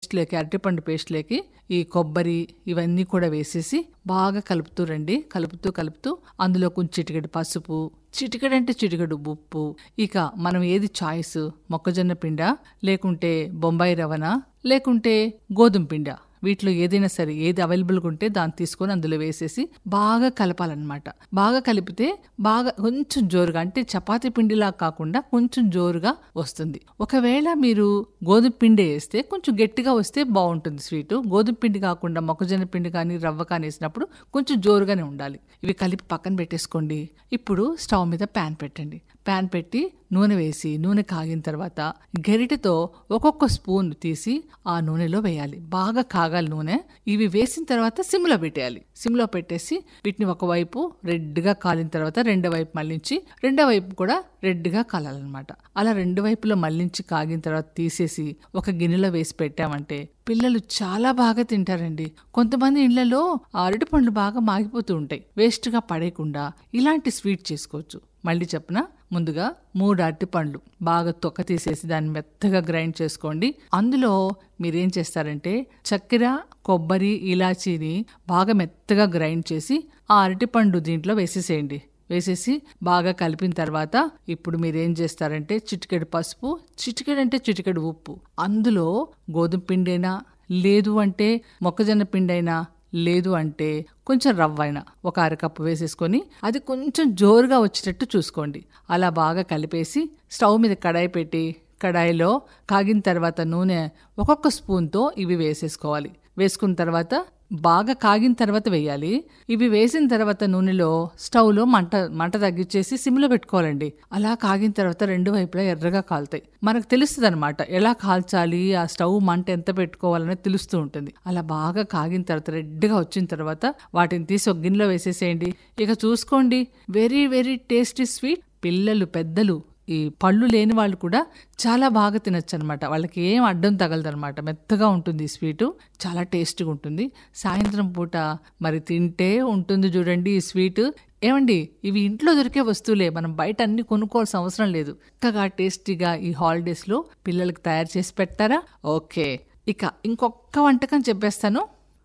పేస్ట్లోకి అరటిపండు పేస్ట్లోకి ఈ కొబ్బరి ఇవన్నీ కూడా వేసేసి బాగా కలుపుతూ రండి కలుపుతూ కలుపుతూ అందులో కొంచెం చిటికెడు పసుపు చిటికెడు అంటే చిటికెడు ఉప్పు ఇక మనం ఏది చాయిస్ మొక్కజొన్న పిండ లేకుంటే బొంబాయి రవణ లేకుంటే గోధుమ పిండ వీటిలో ఏదైనా సరే ఏది అవైలబుల్గా ఉంటే దాన్ని తీసుకొని అందులో వేసేసి బాగా కలపాలన్నమాట బాగా కలిపితే బాగా కొంచెం జోరుగా అంటే చపాతీ పిండిలా కాకుండా కొంచెం జోరుగా వస్తుంది ఒకవేళ మీరు గోధుమ పిండి వేస్తే కొంచెం గట్టిగా వస్తే బాగుంటుంది స్వీటు గోధుమ పిండి కాకుండా మొక్కజొన్న పిండి కానీ రవ్వ కానీ వేసినప్పుడు కొంచెం జోరుగానే ఉండాలి ఇవి కలిపి పక్కన పెట్టేసుకోండి ఇప్పుడు స్టవ్ మీద ప్యాన్ పెట్టండి ప్యాన్ పెట్టి నూనె వేసి నూనె కాగిన తర్వాత గరిటెతో ఒక్కొక్క స్పూన్ తీసి ఆ నూనెలో వేయాలి బాగా కాగాలి నూనె ఇవి వేసిన తర్వాత సిమ్లో పెట్టేయాలి సిమ్లో పెట్టేసి వీటిని ఒకవైపు రెడ్గా కాలిన తర్వాత రెండో వైపు మళ్ళించి రెండో వైపు కూడా రెడ్గా కాలాలన్నమాట అలా రెండు వైపులో మళ్ళించి కాగిన తర్వాత తీసేసి ఒక గిన్నెలో వేసి పెట్టామంటే పిల్లలు చాలా బాగా తింటారండి కొంతమంది ఇళ్లలో అరటి పండ్లు బాగా మాగిపోతూ ఉంటాయి వేస్ట్గా పడేయకుండా ఇలాంటి స్వీట్ చేసుకోవచ్చు మళ్ళీ చెప్పన ముందుగా మూడు అరటి పండ్లు బాగా తొక్క తీసేసి దాన్ని మెత్తగా గ్రైండ్ చేసుకోండి అందులో మీరేం చేస్తారంటే చక్కెర కొబ్బరి ఇలాచీని బాగా మెత్తగా గ్రైండ్ చేసి ఆ అరటిపండు దీంట్లో వేసేసేయండి వేసేసి బాగా కలిపిన తర్వాత ఇప్పుడు మీరేం చేస్తారంటే చిటికెడు పసుపు చిటికెడు అంటే చిటికెడు ఉప్పు అందులో గోధుమ పిండైనా లేదు అంటే మొక్కజొన్న పిండైనా లేదు అంటే కొంచెం రవ్వ అయినా ఒక అరకప్పు వేసేసుకొని అది కొంచెం జోరుగా వచ్చేటట్టు చూసుకోండి అలా బాగా కలిపేసి స్టవ్ మీద కడాయి పెట్టి కడాయిలో కాగిన తర్వాత నూనె ఒక్కొక్క స్పూన్తో ఇవి వేసేసుకోవాలి వేసుకున్న తర్వాత బాగా కాగిన తర్వాత వేయాలి ఇవి వేసిన తర్వాత నూనెలో స్టవ్లో మంట మంట తగ్గించేసి సిమ్లో పెట్టుకోవాలండి అలా కాగిన తర్వాత రెండు వైపులా ఎర్రగా కాలుతాయి మనకు తెలుస్తుంది అనమాట ఎలా కాల్చాలి ఆ స్టవ్ మంట ఎంత పెట్టుకోవాలనేది తెలుస్తూ ఉంటుంది అలా బాగా కాగిన తర్వాత రెడ్గా వచ్చిన తర్వాత వాటిని తీసి ఒక గిన్నెలో వేసేసేయండి ఇక చూసుకోండి వెరీ వెరీ టేస్టీ స్వీట్ పిల్లలు పెద్దలు ఈ పళ్ళు లేని వాళ్ళు కూడా చాలా బాగా తినచ్చు అనమాట వాళ్ళకి ఏం అడ్డం తగలదనమాట మెత్తగా ఉంటుంది ఈ స్వీటు చాలా టేస్టీగా ఉంటుంది సాయంత్రం పూట మరి తింటే ఉంటుంది చూడండి ఈ స్వీట్ ఏమండి ఇవి ఇంట్లో దొరికే వస్తువులే మనం బయట అన్ని కొనుక్కోవాల్సిన అవసరం లేదు చక్కగా టేస్టీగా ఈ హాలిడేస్లో పిల్లలకి తయారు చేసి పెట్టారా ఓకే ఇక ఇంకొక వంటకం చెప్పేస్తాను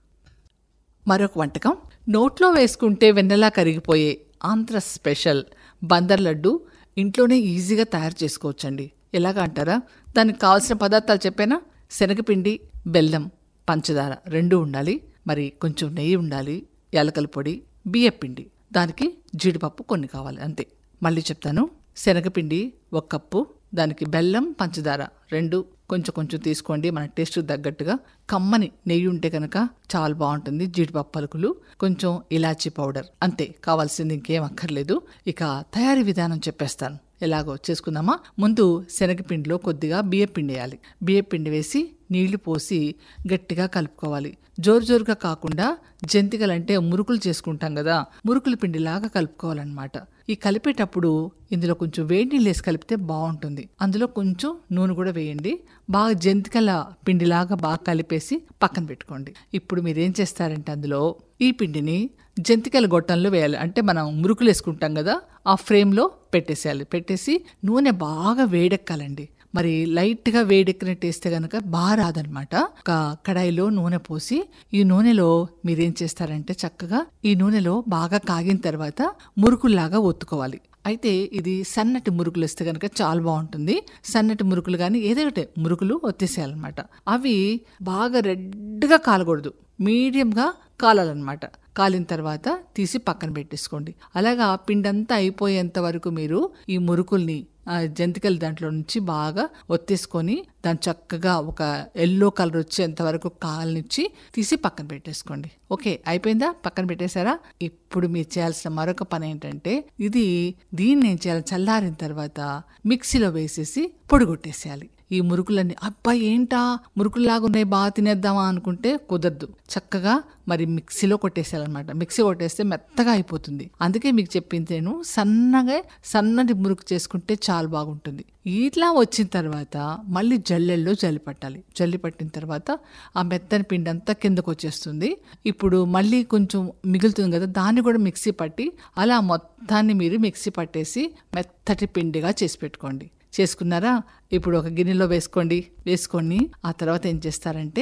మరొక వంటకం నోట్లో వేసుకుంటే వెన్నెలా కరిగిపోయే ఆంధ్ర స్పెషల్ బందర్ లడ్డు ఇంట్లోనే ఈజీగా తయారు చేసుకోవచ్చండి ఎలాగ అంటారా దానికి కావాల్సిన పదార్థాలు చెప్పానా శనగపిండి బెల్లం పంచదార రెండు ఉండాలి మరి కొంచెం నెయ్యి ఉండాలి యాలకల పొడి బియ్యపిండి దానికి జీడిపప్పు కొన్ని కావాలి అంతే మళ్ళీ చెప్తాను శనగపిండి ఒక కప్పు దానికి బెల్లం పంచదార రెండు కొంచెం కొంచెం తీసుకోండి మన టేస్ట్ తగ్గట్టుగా కమ్మని నెయ్యి ఉంటే కనుక చాలా బాగుంటుంది జీడిపప్పు పలుకులు కొంచెం ఇలాచీ పౌడర్ అంతే కావాల్సింది ఇంకేం అక్కర్లేదు ఇక తయారీ విధానం చెప్పేస్తాను ఎలాగో చేసుకుందామా ముందు శనగపిండిలో కొద్దిగా బియ్యపిండి వేయాలి బియ్యపిండి వేసి నీళ్లు పోసి గట్టిగా కలుపుకోవాలి జోరు జోరుగా కాకుండా జంతికలంటే మురుకులు చేసుకుంటాం కదా మురుకుల పిండిలాగా కలుపుకోవాలన్నమాట ఈ కలిపేటప్పుడు ఇందులో కొంచెం వేడి నీళ్ళు వేసి కలిపితే బాగుంటుంది అందులో కొంచెం నూనె కూడా వేయండి బాగా జంతికల పిండిలాగా బాగా కలిపేసి పక్కన పెట్టుకోండి ఇప్పుడు మీరు ఏం చేస్తారంటే అందులో ఈ పిండిని జంతికల గొట్టంలో వేయాలి అంటే మనం మురుకులు వేసుకుంటాం కదా ఆ ఫ్రేమ్లో పెట్టేసేయాలి పెట్టేసి నూనె బాగా వేడెక్కాలండి మరి లైట్గా వేడెక్కినట్టు వేస్తే కనుక బాగా రాదనమాట ఒక కడాయిలో నూనె పోసి ఈ నూనెలో మీరేం చేస్తారంటే చక్కగా ఈ నూనెలో బాగా కాగిన తర్వాత మురుకుల్లాగా ఒత్తుకోవాలి అయితే ఇది సన్నటి మురుకులు వేస్తే కనుక చాలా బాగుంటుంది సన్నటి మురుకులు కానీ ఏదో ఒకటి మురుకులు ఒత్తేసేయాలన్నమాట అవి బాగా రెడ్గా కాలకూడదు మీడియంగా కాలాలన్నమాట కాలిన తర్వాత తీసి పక్కన పెట్టేసుకోండి అలాగా పిండంతా అయిపోయేంత వరకు మీరు ఈ మురుకుల్ని ఆ జంతికల దాంట్లో నుంచి బాగా ఒత్తేసుకొని దాన్ని చక్కగా ఒక ఎల్లో కలర్ వచ్చేంత వరకు కాలనిచ్చి తీసి పక్కన పెట్టేసుకోండి ఓకే అయిపోయిందా పక్కన పెట్టేశారా ఇప్పుడు మీరు చేయాల్సిన మరొక పని ఏంటంటే ఇది దీన్ని ఏం చేయాలి చల్లారిన తర్వాత మిక్సీలో వేసేసి పొడి కొట్టేసేయాలి ఈ మురుకులన్నీ అబ్బా ఏంటా మురుకుల్లాగా ఉన్నాయి బాగా తినేద్దామా అనుకుంటే కుదరదు చక్కగా మరి మిక్సీలో కొట్టేసేయాలన్నమాట మిక్సీ కొట్టేస్తే మెత్తగా అయిపోతుంది అందుకే మీకు చెప్పింది నేను సన్నగా సన్నటి మురుకు చేసుకుంటే చాలా బాగుంటుంది ఇట్లా వచ్చిన తర్వాత మళ్ళీ జల్లెల్లో జల్లి పట్టాలి జల్లి పట్టిన తర్వాత ఆ మెత్తని పిండి అంతా కిందకు వచ్చేస్తుంది ఇప్పుడు మళ్ళీ కొంచెం మిగులుతుంది కదా దాన్ని కూడా మిక్సీ పట్టి అలా మొత్తాన్ని మీరు మిక్సీ పట్టేసి మెత్తటి పిండిగా చేసి పెట్టుకోండి చేసుకున్నారా ఇప్పుడు ఒక గిన్నెలో వేసుకోండి వేసుకొని ఆ తర్వాత ఏం చేస్తారంటే